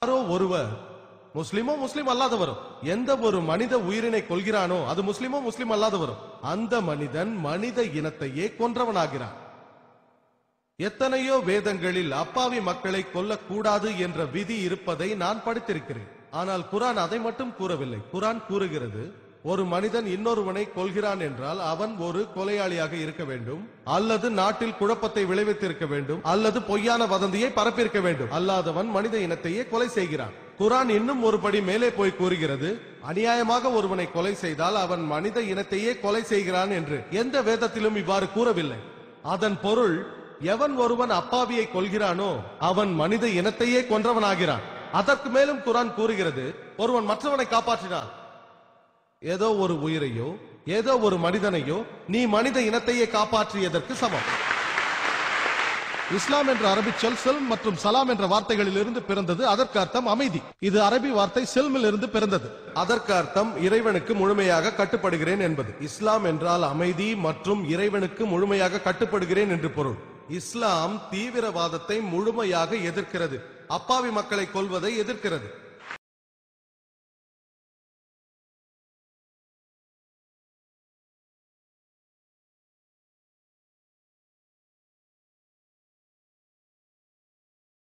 யாரோ ஒருவர் முஸ்லிமோ முஸ்லிம் அல்லாதவரோ எந்த ஒரு மனித உயிரினை கொள்கிறானோ அது முஸ்லிமோ முஸ்லிம் அல்லாதவரோ அந்த மனிதன் மனித இனத்தையே கொன்றவனாகிறான் எத்தனையோ வேதங்களில் அப்பாவி மக்களை கொல்லக்கூடாது என்ற விதி இருப்பதை நான் படித்திருக்கிறேன் ஆனால் குரான் அதை மட்டும் கூறவில்லை குரான் கூறுகிறது ஒரு மனிதன் இன்னொருவனை கொல்கிறான் என்றால் அவன் ஒரு கொலையாளியாக இருக்க வேண்டும் அல்லது நாட்டில் குழப்பத்தை விளைவித்திருக்க வேண்டும் அல்லது பொய்யான வதந்தியை பரப்பியிருக்க வேண்டும் அல்லாதவன் மனித இனத்தையே கொலை செய்கிறான் குரான் இன்னும் ஒரு படி மேலே போய் கூறுகிறது அநியாயமாக ஒருவனை கொலை செய்தால் அவன் மனித இனத்தையே கொலை செய்கிறான் என்று எந்த வேதத்திலும் இவ்வாறு கூறவில்லை அதன் பொருள் எவன் ஒருவன் அப்பாவியை கொல்கிறானோ அவன் மனித இனத்தையே கொன்றவனாகிறான் அதற்கு மேலும் குரான் கூறுகிறது ஒருவன் மற்றவனை காப்பாற்றினான் ஏதோ ஒரு உயிரையோ ஏதோ ஒரு மனிதனையோ நீ மனித இனத்தையே காப்பாற்றியதற்கு சமம் இஸ்லாம் என்ற அரபி சொல் செல்ம் மற்றும் சலாம் என்ற வார்த்தைகளில் இருந்து பிறந்தது அதற்கு அர்த்தம் அமைதி இது அரபி வார்த்தை செல்மில் இருந்து பிறந்தது அதற்கு அர்த்தம் இறைவனுக்கு முழுமையாக கட்டுப்படுகிறேன் என்பது இஸ்லாம் என்றால் அமைதி மற்றும் இறைவனுக்கு முழுமையாக கட்டுப்படுகிறேன் என்று பொருள் இஸ்லாம் தீவிரவாதத்தை முழுமையாக எதிர்க்கிறது அப்பாவி மக்களை கொல்வதை எதிர்க்கிறது